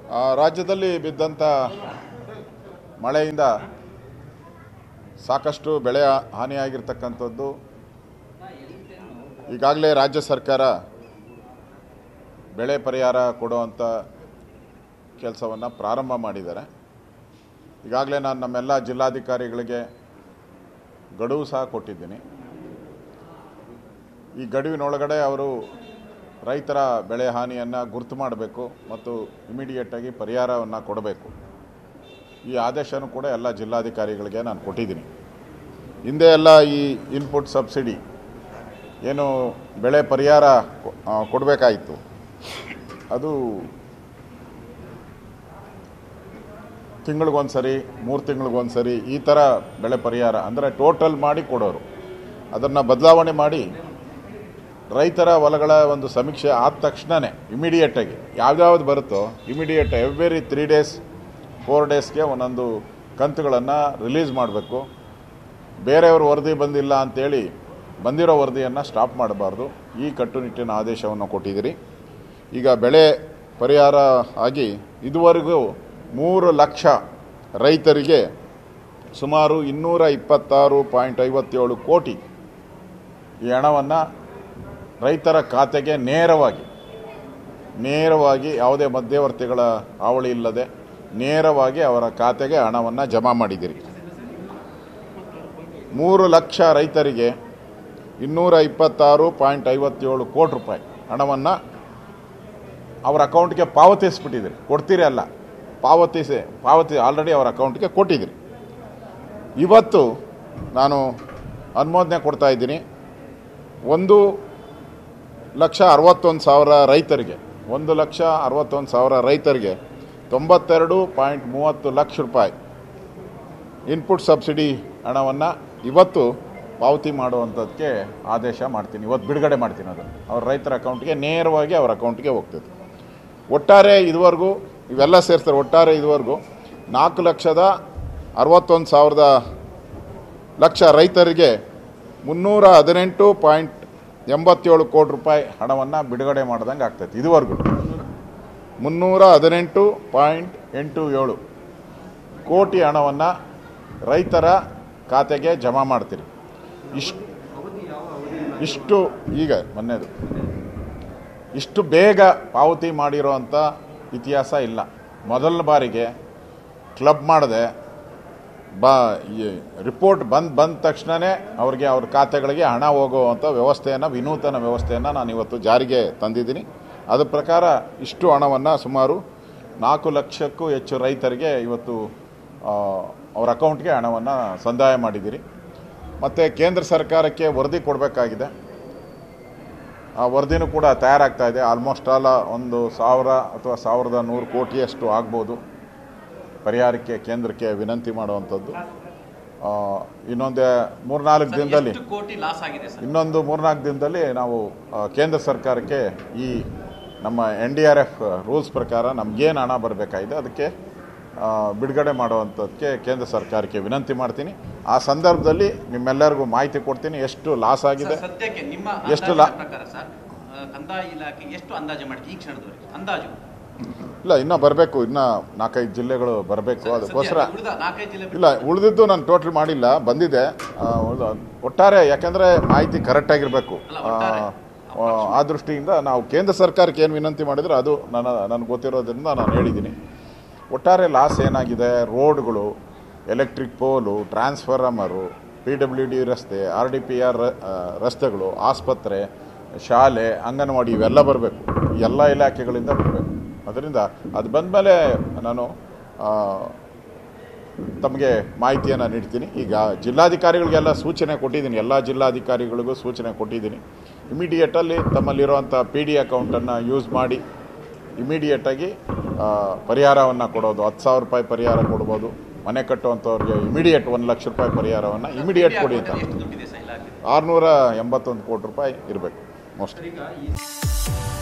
ಆ, ರಾಜ್ಯದಲ್ಲಿ ಬಿದ್ದಂಥ ಮಳೆಯಿಂದ ಸಾಕಷ್ಟು ಬೆಳೆ ಹಾನಿಯಾಗಿರ್ತಕ್ಕಂಥದ್ದು ಈಗಾಗಲೇ ರಾಜ್ಯ ಸರ್ಕಾರ ಬೆಳೆ ಪರಿಹಾರ ಕೊಡುವಂಥ ಕೆಲಸವನ್ನು ಪ್ರಾರಂಭ ಮಾಡಿದ್ದಾರೆ ಈಗಾಗಲೇ ನಾನು ನಮ್ಮೆಲ್ಲ ಜಿಲ್ಲಾಧಿಕಾರಿಗಳಿಗೆ ಗಡುವು ಸಹ ಕೊಟ್ಟಿದ್ದೀನಿ ಈ ಗಡುವಿನೊಳಗಡೆ ಅವರು ರೈತರ ಬೆಳೆ ಹಾನಿಯನ್ನು ಗುರುತು ಮಾಡಬೇಕು ಮತ್ತು ಇಮಿಡಿಯೇಟಾಗಿ ಪರಿಹಾರವನ್ನು ಕೊಡಬೇಕು ಈ ಆದೇಶನೂ ಕೂಡ ಎಲ್ಲ ಜಿಲ್ಲಾಧಿಕಾರಿಗಳಿಗೆ ನಾನು ಕೊಟ್ಟಿದ್ದೀನಿ ಹಿಂದೆ ಎಲ್ಲ ಈ ಇನ್ಪುಟ್ ಸಬ್ಸಿಡಿ ಏನು ಬೆಳೆ ಪರಿಹಾರ ಕೊಡಬೇಕಾಯಿತು ಅದು ತಿಂಗಳಿಗೊಂದು ಸರಿ ಮೂರು ತಿಂಗಳಿಗೊಂದು ಸರಿ ಈ ಥರ ಬೆಳೆ ಪರಿಹಾರ ಅಂದರೆ ಟೋಟಲ್ ಮಾಡಿ ಕೊಡೋರು ಅದನ್ನು ಬದಲಾವಣೆ ಮಾಡಿ ರೈತರ ಹೊಲಗಳ ಒಂದು ಸಮೀಕ್ಷೆ ಆದ ತಕ್ಷಣವೇ ಇಮಿಡಿಯೇಟಾಗಿ ಯಾವ್ಯಾವ್ದು ಬರುತ್ತೋ immediate every three days four ಡೇಸ್ಗೆ ಒಂದೊಂದು ಕಂತುಗಳನ್ನು ರಿಲೀಸ್ ಮಾಡಬೇಕು ಬೇರೆಯವ್ರ ವರದಿ ಬಂದಿಲ್ಲ ಅಂತೇಳಿ ಬಂದಿರೋ ವರದಿಯನ್ನು ಸ್ಟಾಪ್ ಮಾಡಬಾರ್ದು ಈ ಕಟ್ಟುನಿಟ್ಟಿನ ಆದೇಶವನ್ನು ಕೊಟ್ಟಿದ್ದೀರಿ ಈಗ ಬೆಳೆ ಪರಿಹಾರ ಆಗಿ ಇದುವರೆಗೂ ಮೂರು ಲಕ್ಷ ರೈತರಿಗೆ ಸುಮಾರು ಇನ್ನೂರ ಇಪ್ಪತ್ತಾರು ಪಾಯಿಂಟ್ ಐವತ್ತೇಳು ಕೋಟಿ ಈ ಹಣವನ್ನು ರೈತರ ಖಾತೆಗೆ ನೇರವಾಗಿ ನೇರವಾಗಿ ಯಾವುದೇ ಮಧ್ಯವರ್ತಿಗಳ ಹಾವಳಿ ಇಲ್ಲದೆ ನೇರವಾಗಿ ಅವರ ಖಾತೆಗೆ ಹಣವನ್ನು ಜಮಾ ಮಾಡಿದ್ದೀರಿ ಮೂರು ಲಕ್ಷ ರೈತರಿಗೆ ಇನ್ನೂರ ಇಪ್ಪತ್ತಾರು ಪಾಯಿಂಟ್ ಐವತ್ತೇಳು ಕೋಟಿ ರೂಪಾಯಿ ಹಣವನ್ನು ಅವರ ಅಕೌಂಟ್ಗೆ ಪಾವತಿಸ್ಬಿಟ್ಟಿದ್ದೀರಿ ಕೊಡ್ತೀರಿ ಅಲ್ಲ ಪಾವತಿಸಿ ಪಾವತಿ ಆಲ್ರೆಡಿ ಅವರ ಅಕೌಂಟ್ಗೆ ಕೊಟ್ಟಿದ್ದೀರಿ ಇವತ್ತು ನಾನು ಅನುಮೋದನೆ ಕೊಡ್ತಾ ಇದ್ದೀನಿ ಒಂದು ಲಕ್ಷ ಅರವತ್ತೊಂದು ಸಾವಿರ ರೈತರಿಗೆ ಒಂದು ಲಕ್ಷ ಅರವತ್ತೊಂದು ಸಾವಿರ ರೈತರಿಗೆ ತೊಂಬತ್ತೆರಡು ಪಾಯಿಂಟ್ ಮೂವತ್ತು ಲಕ್ಷ ರೂಪಾಯಿ ಇನ್ಪುಟ್ ಸಬ್ಸಿಡಿ ಹಣವನ್ನು ಇವತ್ತು ಪಾವತಿ ಮಾಡುವಂಥದ್ದಕ್ಕೆ ಆದೇಶ ಮಾಡ್ತೀನಿ ಇವತ್ತು ಬಿಡುಗಡೆ ಮಾಡ್ತೀನಿ ಅದನ್ನು ಅವ್ರ ರೈತರ ಅಕೌಂಟ್ಗೆ ನೇರವಾಗಿ ಅವ್ರ ಅಕೌಂಟ್ಗೆ ಹೋಗ್ತದೆ ಒಟ್ಟಾರೆ ಇದುವರೆಗೂ ಇವೆಲ್ಲ ಸೇರ್ತಾರೆ ಒಟ್ಟಾರೆ ಇದುವರೆಗೂ ನಾಲ್ಕು ಲಕ್ಷದ ಅರವತ್ತೊಂದು ಸಾವಿರದ ಲಕ್ಷ ರೈತರಿಗೆ ಮುನ್ನೂರ ಹದಿನೆಂಟು ಪಾಯಿಂಟ್ ಎಂಬತ್ತೇಳು ಕೋಟಿ ರೂಪಾಯಿ ಹಣವನ್ನು ಬಿಡುಗಡೆ ಮಾಡ್ದಂಗೆ ಆಗ್ತೈತೆ ಇದುವರೆಗೂ ಮುನ್ನೂರ ಹದಿನೆಂಟು ಪಾಯಿಂಟ್ ಎಂಟು ಏಳು ಕೋಟಿ ಹಣವನ್ನು ರೈತರ ಖಾತೆಗೆ ಜಮಾ ಮಾಡ್ತೀರಿ ಇಷ್ಟು ಇಷ್ಟು ಈಗ ಮೊನ್ನೆದು ಇಷ್ಟು ಬೇಗ ಪಾವತಿ ಮಾಡಿರೋವಂಥ ಇತಿಹಾಸ ಇಲ್ಲ ಮೊದಲ ಬಾರಿಗೆ ಕ್ಲಬ್ ಮಾಡಿದೆ ಬಾ ಈ ರಿಪೋರ್ಟ್ ಬಂದು ಬಂದ ತಕ್ಷಣವೇ ಅವ್ರಿಗೆ ಅವ್ರ ಖಾತೆಗಳಿಗೆ ಹಣ ಹೋಗುವಂಥ ವ್ಯವಸ್ಥೆಯನ್ನು ವಿನೂತನ ವ್ಯವಸ್ಥೆಯನ್ನು ನಾನು ಇವತ್ತು ಜಾರಿಗೆ ತಂದಿದ್ದೀನಿ ಅದ್ರ ಪ್ರಕಾರ ಇಷ್ಟು ಹಣವನ್ನು ಸುಮಾರು ನಾಲ್ಕು ಲಕ್ಷಕ್ಕೂ ಹೆಚ್ಚು ರೈತರಿಗೆ ಇವತ್ತು ಆ, ಅವ್ರ ಅಕೌಂಟ್ಗೆ ಹಣವನ್ನು ಸಂದಾಯ ಮಾಡಿದ್ದೀರಿ ಮತ್ತು ಕೇಂದ್ರ ಸರ್ಕಾರಕ್ಕೆ ವರದಿ ಕೊಡಬೇಕಾಗಿದೆ ಆ ವರದಿನೂ ಕೂಡ ತಯಾರಾಗ್ತಾ ಇದೆ ಆಲ್ಮೋಸ್ಟ್ ಆಲ್ ಒಂದು ಸಾವಿರ ಅಥವಾ ಸಾವಿರದ ನೂರು ಕೋಟಿಯಷ್ಟು ಆಗ್ಬೋದು ಪರಿಹಾರಕ್ಕೆ ಕೇಂದ್ರಕ್ಕೆ ವಿನಂತಿ ಮಾಡುವಂಥದ್ದು ಆ, ಇನ್ನೊಂದು ಮೂರ್ನಾಲ್ಕು ದಿನದಲ್ಲಿ ಎಷ್ಟು ಕೋಟಿ ಲಾಸ್ ಆಗಿದೆ ಸರ್ ಇನ್ನೊಂದು ಮೂರ್ನಾಲ್ಕು ದಿನದಲ್ಲಿ ನಾವು ಆ, ಕೇಂದ್ರ ಸರ್ಕಾರಕ್ಕೆ ಈ ನಮ್ಮ N D R F rules ಪ್ರಕಾರ ನಮಗೇನು ಹಣ ಬರಬೇಕಾಗಿದೆ ಅದಕ್ಕೆ ಆ, ಬಿಡುಗಡೆ ಮಾಡುವಂಥದ್ದಕ್ಕೆ ಕೇಂದ್ರ ಸರ್ಕಾರಕ್ಕೆ ವಿನಂತಿ ಮಾಡ್ತೀನಿ ಆ ಸಂದರ್ಭದಲ್ಲಿ ನಿಮ್ಮೆಲ್ಲರಿಗೂ ಮಾಹಿತಿ ಕೊಡ್ತೀನಿ ಎಷ್ಟು ಲಾಸ್ ಆಗಿದೆ ಸರ್, ಸದ್ಯಕ್ಕೆ ನಿಮ್ಮ ಎಷ್ಟು ಅಂದಾಜಿನ ಲಾ- ಪ್ರಕಾರ ಸರ್ ಆ, ಕಂದಾಯ ಇಲಾಖೆ ಎಷ್ಟು ಅಂದಾಜು ಮಾಡಿ ಈ ಕ್ಷಣದವರೆಗೆ ಅಂದಾಜು ಇಲ್ಲ ಇನ್ನೂ ಬರಬೇಕು ಇನ್ನೂ ನಾಲ್ಕೈದು ಜಿಲ್ಲೆಗಳು ಬರಬೇಕು ಅದಕ್ಕೋಸ್ಕರ ಸದ್ಯ ಉಳಿದ ನಾಲ್ಕೈದು ಜಿಲ್ಲೆ ಬಿಟ್ಟು ಇಲ್ಲ ಉಳಿದಿದ್ದು ನಾನು ಟೋಟಲ್ ಮಾಡಿಲ್ಲ ಬಂದಿದೆ ಆ, ಉಳ್ದ- ಒಟ್ಟಾರೆ ಯಾಕೆಂದರೆ ಮಾಹಿತಿ ಕರೆಕ್ಟಾಗಿರಬೇಕು ಅಲ್ಲ, ಒಟ್ಟಾರೆ. ಆ ದೃಷ್ಟಿಯಿಂದ ನಾವು ಕೇಂದ್ರ ಸರ್ಕಾರಕ್ಕೆ ಏನು ವಿನಂತಿ ಮಾಡಿದ್ರೆ ಅದು ನನ್ನ ನನಗೆ ಗೊತ್ತಿರೋದ್ರಿಂದ ನಾನು ಹೇಳಿದ್ದೀನಿ ಒಟ್ಟಾರೆ ಲಾಸ್ ಏನಾಗಿದೆ ರೋಡ್ಗಳು electric pole transformer P W D ರಸ್ತೆ ಆರ್ ಡಿ ಪಿ ಆರ್ ರಸ್ತೆಗಳು ಆಸ್ಪತ್ರೆ ಶಾಲೆ ಅಂಗನವಾಡಿ ಇವೆಲ್ಲ ಬರಬೇಕು ಎಲ್ಲ ಇಲಾಖೆಗಳಿಂದ ಬರಬೇಕು ಅದರಿಂದ ಅದು ಬಂದಮೇಲೆ ನಾನು ಆ, ತಮಗೆ ಮಾಹಿತಿಯನ್ನು ನೀಡ್ತೀನಿ ಈಗ ಜಿಲ್ಲಾಧಿಕಾರಿಗಳಿಗೆಲ್ಲ ಸೂಚನೆ ಕೊಟ್ಟಿದ್ದೀನಿ ಎಲ್ಲ ಜಿಲ್ಲಾಧಿಕಾರಿಗಳಿಗೂ ಸೂಚನೆ ಕೊಟ್ಟಿದ್ದೀನಿ ಇಮಿಡಿಯೇಟಲ್ಲಿ ತಮ್ಮಲ್ಲಿರುವಂಥ ಪಿ ಡಿ ಅಕೌಂಟನ್ನು ಯೂಸ್ ಮಾಡಿ ಇಮಿಡಿಯೇಟಾಗಿ ಪರಿಹಾರವನ್ನು ಕೊಡೋದು ಹತ್ತು ಸಾವಿರ ರೂಪಾಯಿ ಪರಿಹಾರ ಕೊಡ್ಬೋದು ಮನೆ ಕಟ್ಟುವಂಥವ್ರಿಗೆ ಇಮಿಡಿಯೇಟ್ ಒಂದು ಲಕ್ಷ ರೂಪಾಯಿ ಪರಿಹಾರವನ್ನು ಇಮಿಡಿಯೇಟ್ ಕೊಡಿ ಅಂತ ಎಷ್ಟು ದುಡ್ಡಿದೆ ಸರ್ ಇಲಾಖೆ ಆರುನೂರ ಎಂಬತ್ತೊಂದು ಕೋಟಿ ರೂಪಾಯಿ ಇರಬೇಕು ಮೋಸ್ಟ್ ಈಗ ಈ